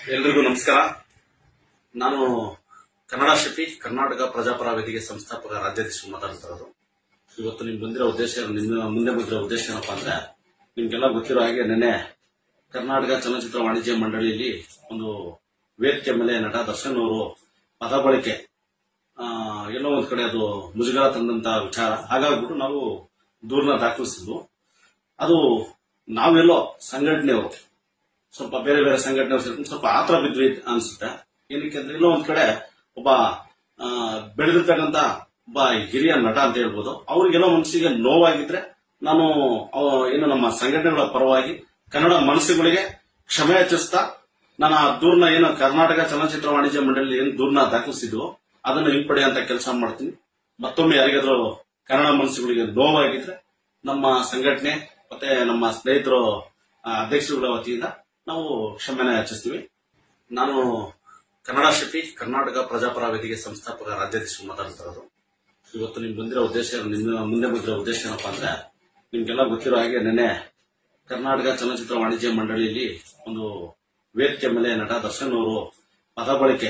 ಎಲ್ರಿಗೂ ನಮಸ್ಕಾರ ನಾನು ಕನ್ನಡ ಶಿಲ್ಪಿ ಕರ್ನಾಟಕ ಪ್ರಜಾಪರ ವೇದಿಕೆ ಸಂಸ್ಥಾಪಕ ರಾಜ್ಯಾಧ್ಯಕ್ಷರು ಮಾತಾಡ್ತಿರೋದು ಇವತ್ತು ನಿಮ್ಗೆ ಬಂದಿರೋ ಉದ್ದೇಶ ನಿಮ್ಮ ಮುಂದೆ ಬಂದಿರೋ ಉದ್ದೇಶ ಏನಪ್ಪಾ ಅಂದ್ರೆ ನಿಮ್ಗೆಲ್ಲ ಗೊತ್ತಿರೋ ಹಾಗೆ ನೆನ್ನೆ ಕರ್ನಾಟಕ ಚಲನಚಿತ್ರ ವಾಣಿಜ್ಯ ಮಂಡಳಿಯಲ್ಲಿ ಒಂದು ವೇದಿಕೆ ಮೇಲೆ ನಟ ದರ್ಶನ್ ಅವರು ಪದ ಬಳಕೆ ಆ, ಎಲ್ಲೋ ಒಂದ್ ಕಡೆ ಅದು ಮುಜುಗರ ತಂದಂತ ವಿಚಾರ ಹಾಗಾಗ್ಬಿಟ್ಟು ನಾವು ದೂರನ ದಾಖಲಿಸಿದ್ವು ಅದು ನಾವೆಲ್ಲೋ ಸಂಘಟನೆಯವರು ಸ್ವಲ್ಪ ಬೇರೆ ಬೇರೆ ಸಂಘಟನೆಯವರು ಸೇರ್ಕೊಂಡು ಸ್ವಲ್ಪ ಆತರ ಬಿದ್ವಿ ಅನ್ಸುತ್ತೆ ಏನಕ್ಕೆ ಅಂದ್ರೆ ಎಲ್ಲೋ ಒಂದ್ ಕಡೆ ಒಬ್ಬ ಆ, ಬೆಳೆದಿರ್ತಕ್ಕಂತ ಒಬ್ಬ ಹಿರಿಯ ನಟ ಅಂತ ಹೇಳ್ಬೋದು ಅವ್ರಿಗೆಲ್ಲೋ ಮನಸ್ಸಿಗೆ ನೋವಾಗಿದ್ರೆ ನಾನು ಅವ- ಏನು ನಮ್ಮ ಸಂಘಟನೆಗಳ ಪರವಾಗಿ ಕನ್ನಡ ಮನಸ್ಸುಗಳಿಗೆ ಕ್ಷಮೆ ಯಾಚಿಸ್ತಾ ನಾನು ಆ ದೂರ್ನ ಏನು ಕರ್ನಾಟಕ ಚಲನಚಿತ್ರ ವಾಣಿಜ್ಯ ಮಂಡಳಿ ಏನು ದೂರ್ನ ದಾಖಲಿಸಿದ್ವು ಅದನ್ನು ಹಿಂಪಡೆಯುವಂತ ಕೆಲಸ ಮಾಡ್ತೀನಿ ಮತ್ತೊಮ್ಮೆ ಯಾರಿಗಾದ್ರೂ ಕನ್ನಡ ಮನಸ್ಸುಗಳಿಗೆ ನೋವಾಗಿದ್ರೆ ನಮ್ಮ ಸಂಘಟನೆ ಮತ್ತೆ ನಮ್ಮ ಸ್ನೇಹಿತರು ಆ, ಅಧ್ಯಕ್ಷರುಗಳ ವತಿಯಿಂದ ನಾವು ಕ್ಷಮೆನ ಯಾಚಿಸ್ತೀವಿ ನಾನು ಕನ್ನಡ ಶಿಲ್ಪಿ ಕರ್ನಾಟಕ ಪ್ರಜಾಪರ ವೇದಿಕೆ ಸಂಸ್ಥಾಪಕ ರಾಜ್ಯಾಧ್ಯಕ್ಷರು ಮಾತಾಡ್ತಿರೋದು ಇವತ್ತು ನಿಮ್ಗೆ ಬಂದಿರೋ ಉದ್ದೇಶ ನಿಮ್ಮ ಮುಂದೆ ಬಂದಿರೋ ಉದ್ದೇಶ ಏನಪ್ಪಾ ಅಂದ್ರೆ ನಿಮ್ಗೆಲ್ಲ ಗೊತ್ತಿರೋ ಹಾಗೆ ನೆನ್ನೆ ಕರ್ನಾಟಕ ಚಲನಚಿತ್ರ ವಾಣಿಜ್ಯ ಮಂಡಳಿಯಲ್ಲಿ ಒಂದು ವೇದಿಕೆ ಮೇಲೆ ನಟ ದರ್ಶನ್ ಅವರು ಪದ ಬಳಕೆ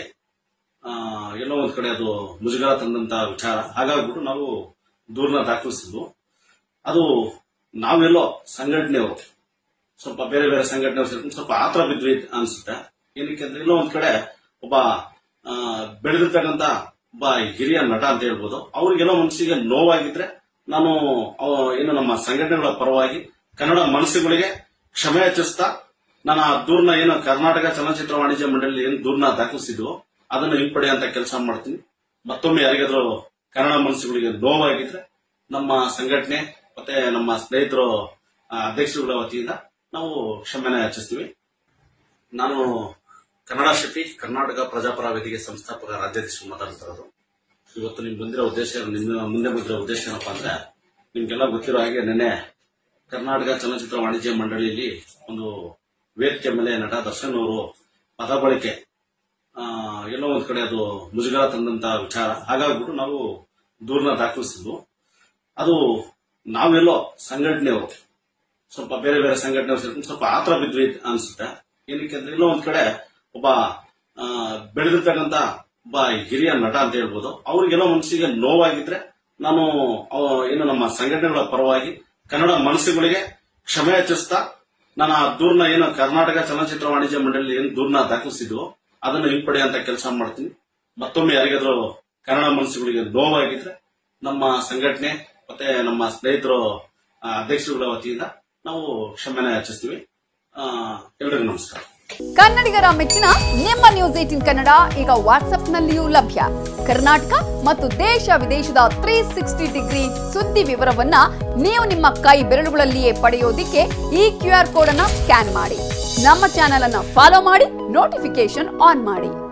ಆ, ಎಲ್ಲೋ ಒಂದ್ ಕಡೆ ಅದು ಮುಜುಗರ ತಂದಂತ ವಿಚಾರ ಹಾಗಾಗ್ಬಿಟ್ಟು ನಾವು ದೂರನ ದಾಖಲಿಸಿದ್ವು ಅದು ನಾವೆಲ್ಲೋ ಸಂಘಟನೆಯವರು ಸ್ವಲ್ಪ ಬೇರೆ ಬೇರೆ ಸಂಘಟನೆಯವರು ಸೇರ್ಕೊಂಡು ಸ್ವಲ್ಪ ಆತರ ಬಿದ್ವಿ ಅನ್ಸುತ್ತೆ ಏನಕ್ಕೆ ಅಂದ್ರೆ ಎಲ್ಲೋ ಒಂದ್ ಕಡೆ ಒಬ್ಬ ಆ, ಬೆಳೆದಿರ್ತಕ್ಕಂತ ಒಬ್ಬ ಹಿರಿಯ ನಟ ಅಂತ ಹೇಳ್ಬೋದು ಅವ್ರಿಗೆಲ್ಲೋ ಮನಸ್ಸಿಗೆ ನೋವಾಗಿದ್ರೆ ನಾನು ಅವ- ಏನು ನಮ್ಮ ಸಂಘಟನೆಗಳ ಪರವಾಗಿ ಕನ್ನಡ ಮನಸ್ಸುಗಳಿಗೆ ಕ್ಷಮೆ ಯಾಚಿಸ್ತಾ ನಾನು ಆ ದೂರ್ನ ಏನು ಕರ್ನಾಟಕ ಚಲನಚಿತ್ರ ವಾಣಿಜ್ಯ ಮಂಡಳಿ ಏನು ದೂರ್ನ ದಾಖಲಿಸಿದ್ವು ಅದನ್ನು ಹಿಂಪಡೆಯುವಂತ ಕೆಲಸ ಮಾಡ್ತೀನಿ ಮತ್ತೊಮ್ಮೆ ಯಾರಿಗಾದ್ರೂ ಕನ್ನಡ ಮನಸ್ಸುಗಳಿಗೆ ನೋವಾಗಿದ್ರೆ ನಮ್ಮ ಸಂಘಟನೆ ಮತ್ತೆ ನಮ್ಮ ಸ್ನೇಹಿತರು ಆ, ಅಧ್ಯಕ್ಷರುಗಳ ವತಿಯಿಂದ ನಾವು ಕ್ಷಮೆನ ಯಾಚಿಸ್ತೀವಿ ನಾನು ಕನ್ನಡ ಶಿಲ್ಪಿ ಕರ್ನಾಟಕ ಪ್ರಜಾಪರ ವೇದಿಕೆ ಸಂಸ್ಥಾಪಕ ರಾಜ್ಯಾಧ್ಯಕ್ಷರು ಮಾತಾಡ್ತಿರೋದು ಇವತ್ತು ನಿಮ್ಗೆ ಬಂದಿರೋ ಉದ್ದೇಶ ನಿಮ್ಮ ಮುಂದೆ ಬಂದಿರೋ ಉದ್ದೇಶ ಏನಪ್ಪಾ ಅಂದ್ರೆ ನಿಮ್ಗೆಲ್ಲ ಗೊತ್ತಿರೋ ಹಾಗೆ ನೆನ್ನೆ ಕರ್ನಾಟಕ ಚಲನಚಿತ್ರ ವಾಣಿಜ್ಯ ಮಂಡಳಿಯಲ್ಲಿ ಒಂದು ವೇದಿಕೆ ಮೇಲೆ ನಟ ದರ್ಶನ್ ಅವರು ಪದ ಬಳಕೆ ಆ, ಎಲ್ಲೋ ಒಂದ್ ಕಡೆ ಅದು ಮುಜುಗರ ತಂದಂತ ವಿಚಾರ ಹಾಗಾಗ್ಬಿಟ್ಟು ನಾವು ದೂರನ ದಾಖಲಿಸಿದ್ವು ಅದು ನಾವೆಲ್ಲೋ ಸಂಘಟನೆಯವರು ಸ್ವಲ್ಪ ಬೇರೆ ಬೇರೆ ಸಂಘಟನೆಯವರು ಸೇರ್ಕೊಂಡು ಸ್ವಲ್ಪ ಆತರ ಬಿದ್ವಿ ಅನ್ಸುತ್ತೆ ಏನಕ್ಕೆ ಅಂದ್ರೆ ಎಲ್ಲೋ ಒಂದ್ ಕಡೆ ಒಬ್ಬ ಆ, ಬೆಳೆದಿರ್ತಕ್ಕಂತ ಒಬ್ಬ ಹಿರಿಯ ನಟ ಅಂತ ಹೇಳ್ಬೋದು ಅವ್ರಿಗೆಲ್ಲೋ ಮನಸ್ಸಿಗೆ ನೋವಾಗಿದ್ರೆ ನಾನು ಅವ- ಏನು ನಮ್ಮ ಸಂಘಟನೆಗಳ ಪರವಾಗಿ ಕನ್ನಡ ಮನಸ್ಸುಗಳಿಗೆ ಕ್ಷಮೆ ಯಾಚಿಸ್ತಾ ನಾನು ಆ ದೂರ್ನ ಏನು ಕರ್ನಾಟಕ ಚಲನಚಿತ್ರ ವಾಣಿಜ್ಯ ಮಂಡಳಿ ಏನು ದೂರ್ನ ದಾಖಲಿಸಿದ್ವು ಅದನ್ನು ಹಿಂಪಡೆಯುವಂತ ಕೆಲಸ ಮಾಡ್ತೀನಿ ಮತ್ತೊಮ್ಮೆ ಯಾರಿಗಾದ್ರೂ ಕನ್ನಡ ಮನಸ್ಸುಗಳಿಗೆ ನೋವಾಗಿದ್ರೆ ನಮ್ಮ ಸಂಘಟನೆ ಮತ್ತೆ ನಮ್ಮ ಸ್ನೇಹಿತರು ಆ, ಅಧ್ಯಕ್ಷರುಗಳ ವತಿಯಿಂದ ನಾವು ಕ್ಷಮೆನ ಯಾಚಿಸ್ತೀವಿ ಆ, ಎಲ್ರಿಗೂ ನಮಸ್ಕಾರ ಕನ್ನಡಿಗರ ಮೆಚ್ಚಿನ ನಿಮ್ಮ ನ್ಯೂಸ್ ಏಟಿನ್ ಕನ್ನಡ ಈಗ ವಾಟ್ಸ್ಆಪ್ನಲ್ಲಿಯೂ ಲಭ್ಯ ಕರ್ನಾಟಕ ಮತ್ತು ದೇಶ ವಿದೇಶದ ತ್ರೀ ಸಿಕ್ಸ್ಟಿ ಡಿಗ್ರಿ ಸುದ್ದಿ ವಿವರವನ್ನ ನೀವು ನಿಮ್ಮ ಕೈ ಬೆರಳುಗಳಲ್ಲಿಯೇ ಪಡೆಯೋದಿಕ್ಕೆ ಈ ಕ್ಯೂ ಆರ್ ಕೋಡ್ ಅನ್ನ ಸ್ಕ್ಯಾನ್ ಮಾಡಿ ನಮ್ಮ ಚಾನೆಲ್ ಅನ್ನ ಫಾಲೋ ಮಾಡಿ ನೋಟಿಫಿಕೇಶನ್ ಆನ್ ಮಾಡಿ